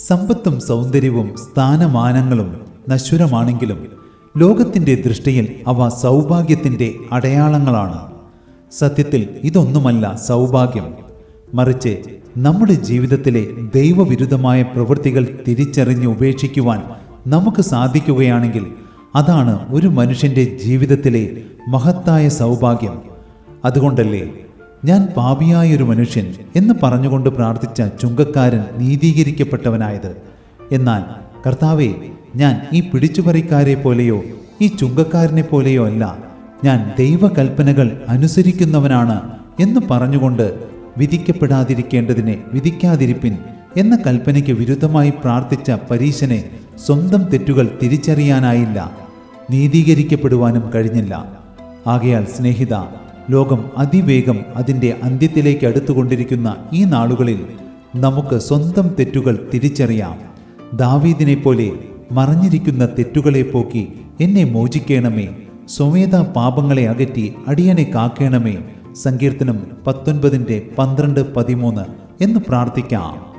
സമ്പത്തും സൗന്ദര്യവും സ്ഥാനമാനങ്ങളും നശ്വരമാണെങ്കിലും ലോകത്തിന്റെ ദൃഷ്ടിയിൽ അവ സൗഭാഗ്യത്തിന്റെ അടയാളങ്ങളാണ് സത്യത്തിൽ ഇതൊന്നുമല്ല സൗഭാഗ്യം മറിച്ച് നമ്മുടെ ജീവിതത്തിലെ ദൈവവിരുദ്ധമായ പ്രവൃത്തികൾ തിരിച്ചറിഞ്ഞ് ഉപേക്ഷിക്കുവാൻ നമുക്ക് സാധിക്കുകയാണെങ്കിൽ അതാണ് ഒരു മനുഷ്യന്റെ ജീവിതത്തിലെ മഹത്തായ സൗഭാഗ്യം അതുകൊണ്ടല്ലേ ഞാൻ പാപിയായ ഒരു മനുഷ്യൻ എന്ന് പറഞ്ഞുകൊണ്ട് പ്രാർത്ഥിച്ച ചുങ്കക്കാരൻ നീതീകരിക്കപ്പെട്ടവനായത് എന്നാൽ കർത്താവെ ഞാൻ ഈ പിടിച്ചുപറിക്കാരെ പോലെയോ ഈ ചുങ്കക്കാരനെ പോലെയോ അല്ല ഞാൻ ദൈവകൽപ്പനകൾ അനുസരിക്കുന്നവനാണ് എന്ന് പറഞ്ഞുകൊണ്ട് വിധിക്കപ്പെടാതിരിക്കേണ്ടതിനെ വിധിക്കാതിരിപ്പിൻ എന്ന കൽപ്പനയ്ക്ക് വിരുദ്ധമായി പ്രാർത്ഥിച്ച പരീശനെ സ്വന്തം തെറ്റുകൾ തിരിച്ചറിയാനായില്ല നീതീകരിക്കപ്പെടുവാനും കഴിഞ്ഞില്ല ആകയാൽ സ്നേഹിത ലോകം അതിവേഗം അതിൻ്റെ അന്ത്യത്തിലേക്ക് അടുത്തുകൊണ്ടിരിക്കുന്ന ഈ നാളുകളിൽ നമുക്ക് സ്വന്തം തെറ്റുകൾ തിരിച്ചറിയാം ദാവീദിനെ പോലെ മറഞ്ഞിരിക്കുന്ന തെറ്റുകളെ പോക്കി എന്നെ മോചിക്കണമേ സ്വമേധ പാപങ്ങളെ അകറ്റി അടിയനെ കാക്കേണമേ സങ്കീർത്തനം പത്തൊൻപതിൻ്റെ പന്ത്രണ്ട് പതിമൂന്ന് എന്ന് പ്രാർത്ഥിക്കാം